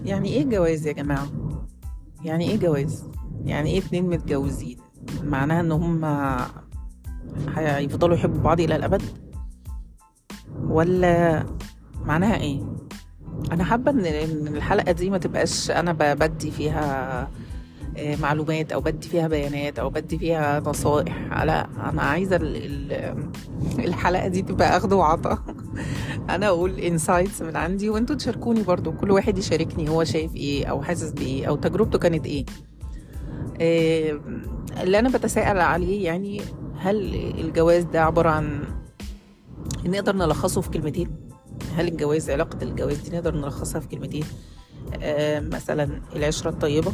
يعني ايه جواز يا جماعة يعني ايه جواز يعني ايه اتنين متجوزين معناها ان هم هيفضلوا يحبوا بعض الى الابد ولا معناها ايه انا حابة ان إن الحلقة دي ما تبقاش انا ب- بدي فيها آه، معلومات او بدي فيها بيانات او بدي فيها نصائح لا انا عايزة ال- ال- الحلقة دي تبقى اخد وعطا انا اقول انسايتس من عندي وانتوا تشاركوني برضو كل واحد يشاركني هو شايف ايه او حاسس بايه او تجربته كانت ايه آه، اللي انا بتساءل عليه يعني هل الجواز ده عبارة عن نقدر نلخصه في كلمتين هل الجواز علاقة الجواز دي نقدر نلخصها في كلمتين آه، مثلا العشرة الطيبة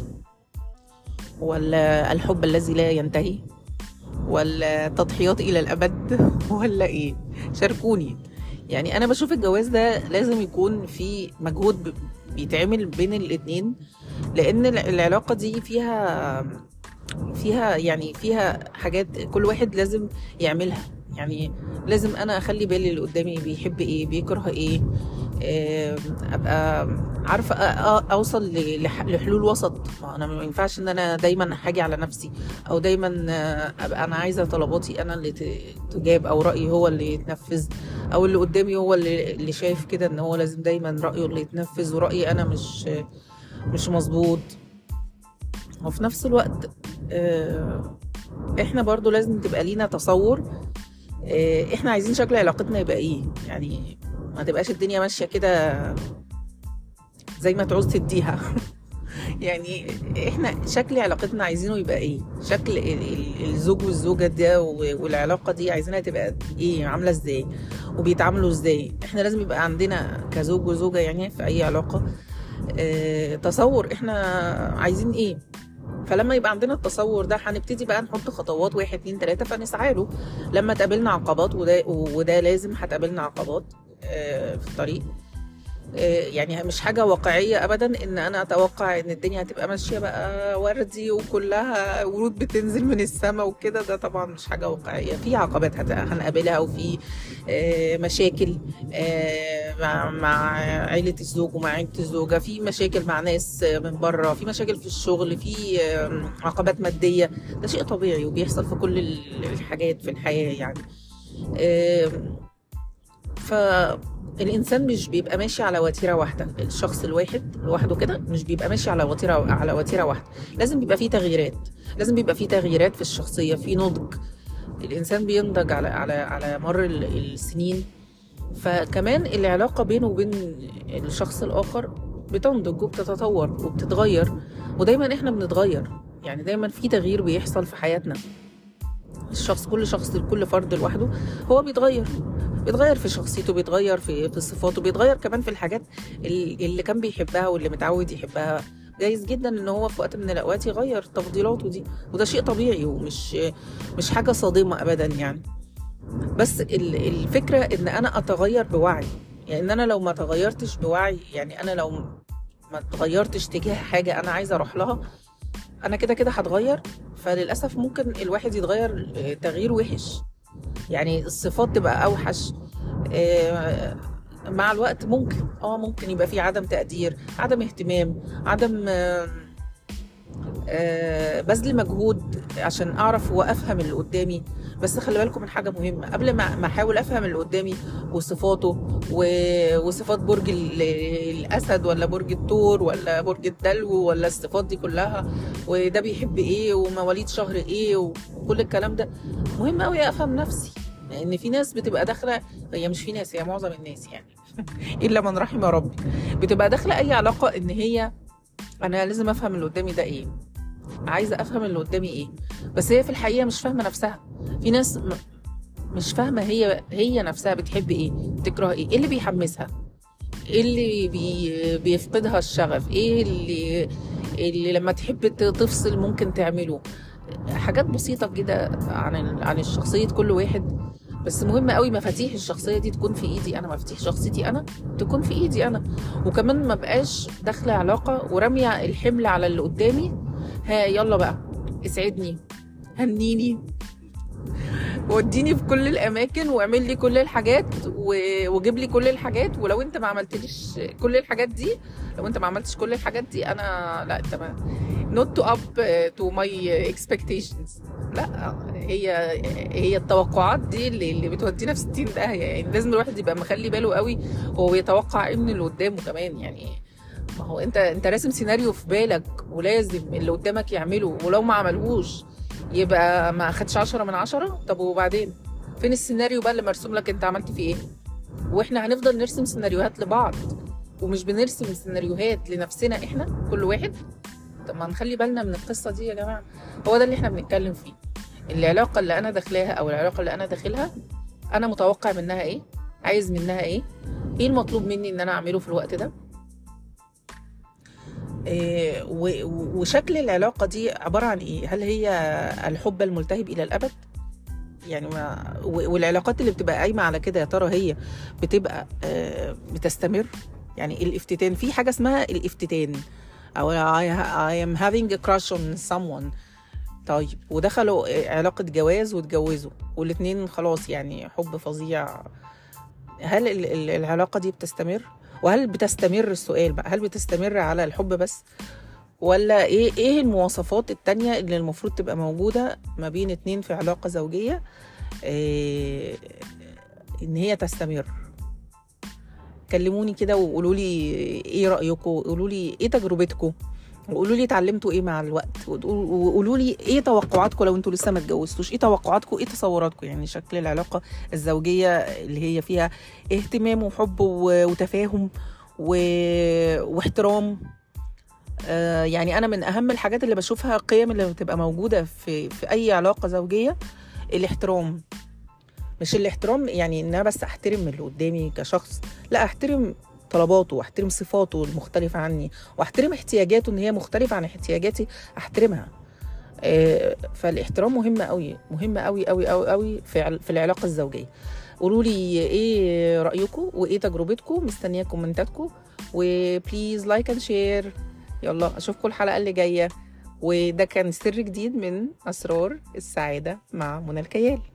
ولا الحب الذي لا ينتهي ولا تضحيات إلى الأبد ولا إيه شاركوني يعني أنا بشوف الجواز ده لازم يكون في مجهود ب- بيتعمل بين الاتنين لأن ال- العلاقة دي فيها فيها يعني فيها حاجات كل واحد لازم يعملها يعني لازم انا اخلي بالي اللي قدامي بيحب ايه بيكره ايه آم، ابقى عارفه أ- أ- اوصل ل- لح- لحلول وسط ما انا ما ينفعش ان انا دايما حاجي على نفسي او دايما آه، ابقى انا عايزه طلباتي انا اللي ت- تجاب او رايي هو اللي يتنفذ او اللي قدامي هو اللي اللي شايف كده ان هو لازم دايما رايه اللي يتنفذ ورايي انا مش مش مظبوط وفي نفس الوقت آه، احنا برضو لازم تبقى لينا تصور آه، احنا عايزين شكل علاقتنا يبقى ايه يعني ما تبقاش الدنيا ماشيه كده زي ما تعوز تديها يعني احنا شكل علاقتنا عايزينه يبقى ايه شكل ال- ال- الزوج والزوجة ده و- والعلاقة دي عايزينها تبقى ايه عاملة ازاي وبيتعاملوا ازاي احنا لازم يبقى عندنا كزوج وزوجة يعني في اي علاقة اه تصور احنا عايزين ايه فلما يبقى عندنا التصور ده هنبتدي بقى نحط خطوات واحد اتنين تلاتة فنسعى له لما تقابلنا عقبات وده وده لازم هتقابلنا عقبات آه، في الطريق آه، يعني مش حاجة واقعية أبدا إن أنا أتوقع إن الدنيا هتبقى ماشية بقى وردي وكلها ورود بتنزل من السماء وكده ده طبعا مش حاجة واقعية في عقبات هت- هنقابلها وفي آه، مشاكل آه، مع مع عيلة الزوج ومع عيلة الزوجة في مشاكل مع ناس آه، من بره في مشاكل في الشغل في آه، عقبات مادية ده شيء طبيعي وبيحصل في كل ال- الحاجات في الحياة يعني آم، فالإنسان مش بيبقى ماشي على وتيرة واحدة الشخص الواحد لوحده كده مش بيبقى ماشي على وتيرة على وتيرة واحدة لازم بيبقى فيه تغييرات لازم بيبقى فيه تغييرات في الشخصية في نضج الإنسان بينضج على على على مر ال- السنين فكمان العلاقة بينه وبين الشخص الآخر بتنضج وبتتطور وبتتغير ودايما احنا بنتغير يعني دايما في تغيير بيحصل في حياتنا الشخص كل شخص كل فرد لوحده هو بيتغير بيتغير في شخصيته بيتغير في في صفاته بيتغير كمان في الحاجات ال- اللي كان بيحبها واللي متعود يحبها جايز جدا ان هو في وقت من الاوقات يغير تفضيلاته دي وده شيء طبيعي ومش مش حاجه صادمه ابدا يعني بس ال- الفكره ان انا اتغير بوعي يعني ان انا لو ما تغيرتش بوعي يعني انا لو ما تغيرتش تجاه حاجه انا عايزه اروح لها انا كده كده هتغير فللاسف ممكن الواحد يتغير آه، تغيير وحش يعني الصفات تبقى اوحش آه، مع الوقت ممكن اه ممكن يبقى في عدم تقدير عدم اهتمام عدم آه، آه، بذل مجهود عشان اعرف وافهم اللي قدامي بس خلي بالكم من حاجه مهمه قبل ما ما احاول افهم اللي قدامي وصفاته و- وصفات برج ال- الاسد ولا برج الثور ولا برج الدلو ولا الصفات دي كلها وده بيحب ايه ومواليد شهر ايه وكل الكلام ده مهم قوي افهم نفسي لان في ناس بتبقى داخله هي مش في ناس هي معظم الناس يعني الا من رحم ربي بتبقى داخله اي علاقه ان هي انا لازم افهم اللي قدامي ده ايه عايزه افهم اللي قدامي ايه بس هي في الحقيقه مش فاهمه نفسها في ناس م- مش فاهمه هي هي نفسها بتحب ايه بتكره ايه ايه اللي بيحمسها ايه اللي بي بيفقدها الشغف ايه اللي اللي لما تحب ت- تفصل ممكن تعمله حاجات بسيطه كده عن ال- عن الشخصيه كل واحد بس مهم قوي مفاتيح الشخصيه دي تكون في ايدي انا مفاتيح شخصيتي انا تكون في ايدي انا وكمان ما بقاش داخله علاقه وراميه الحمل على اللي قدامي ها يلا بقى اسعدني هنيني وديني في كل الاماكن واعمل لي كل الحاجات و- وجيب لي كل الحاجات ولو انت ما عملتليش كل الحاجات دي لو انت ما عملتش كل الحاجات دي انا لا انت ما not to up to my expectations لا هي هي التوقعات دي اللي, اللي بتودينا في 60 داهيه يعني لازم الواحد يبقى مخلي باله قوي هو بيتوقع ايه من اللي قدامه كمان يعني ما هو انت انت راسم سيناريو في بالك ولازم اللي قدامك يعمله ولو ما عملهوش يبقى ما اخدش عشرة من عشرة طب وبعدين فين السيناريو بقى اللي مرسوم لك انت عملت فيه ايه واحنا هنفضل نرسم سيناريوهات لبعض ومش بنرسم سيناريوهات لنفسنا احنا كل واحد طب ما نخلي بالنا من القصه دي يا جماعه هو ده اللي احنا بنتكلم فيه العلاقه اللي انا داخلاها او العلاقه اللي انا داخلها انا متوقع منها ايه عايز منها ايه ايه المطلوب مني ان انا اعمله في الوقت ده إيه و- و- وشكل العلاقة دي عبارة عن إيه؟ هل هي الحب الملتهب إلى الأبد؟ يعني ما و- والعلاقات اللي بتبقى قايمة على كده يا ترى هي بتبقى آه، بتستمر؟ يعني الافتتان في حاجة اسمها الافتتان أو I, I am having a crush on someone طيب ودخلوا آه، علاقة جواز واتجوزوا والاتنين خلاص يعني حب فظيع هل ال- ال- العلاقة دي بتستمر؟ وهل بتستمر السؤال بقى هل بتستمر على الحب بس ولا ايه ايه المواصفات التانية اللي المفروض تبقى موجودة ما بين اتنين في علاقة زوجية إيه ان هي تستمر كلموني كده وقولوا لي ايه رأيكم قولوا لي ايه تجربتكم وقولوا لي اتعلمتوا ايه مع الوقت وتقول- وقولوا لي ايه توقعاتكم لو انتوا لسه ما اتجوزتوش ايه توقعاتكم ايه تصوراتكم يعني شكل العلاقه الزوجيه اللي هي فيها اهتمام وحب و- وتفاهم و... واحترام آه يعني انا من اهم الحاجات اللي بشوفها قيم اللي بتبقى موجوده في في اي علاقه زوجيه الاحترام مش الاحترام يعني ان انا بس احترم اللي قدامي كشخص لا احترم طلباته واحترم صفاته المختلفه عني واحترم احتياجاته ان هي مختلفه عن احتياجاتي احترمها آه، فالاحترام مهم قوي مهم قوي قوي قوي قوي في عل- في العلاقه الزوجيه قولوا لي ايه رايكم وايه تجربتكم مستنيه كومنتاتكم وبليز لايك اند شير يلا اشوفكم الحلقه اللي جايه وده كان سر جديد من اسرار السعاده مع منى الكيال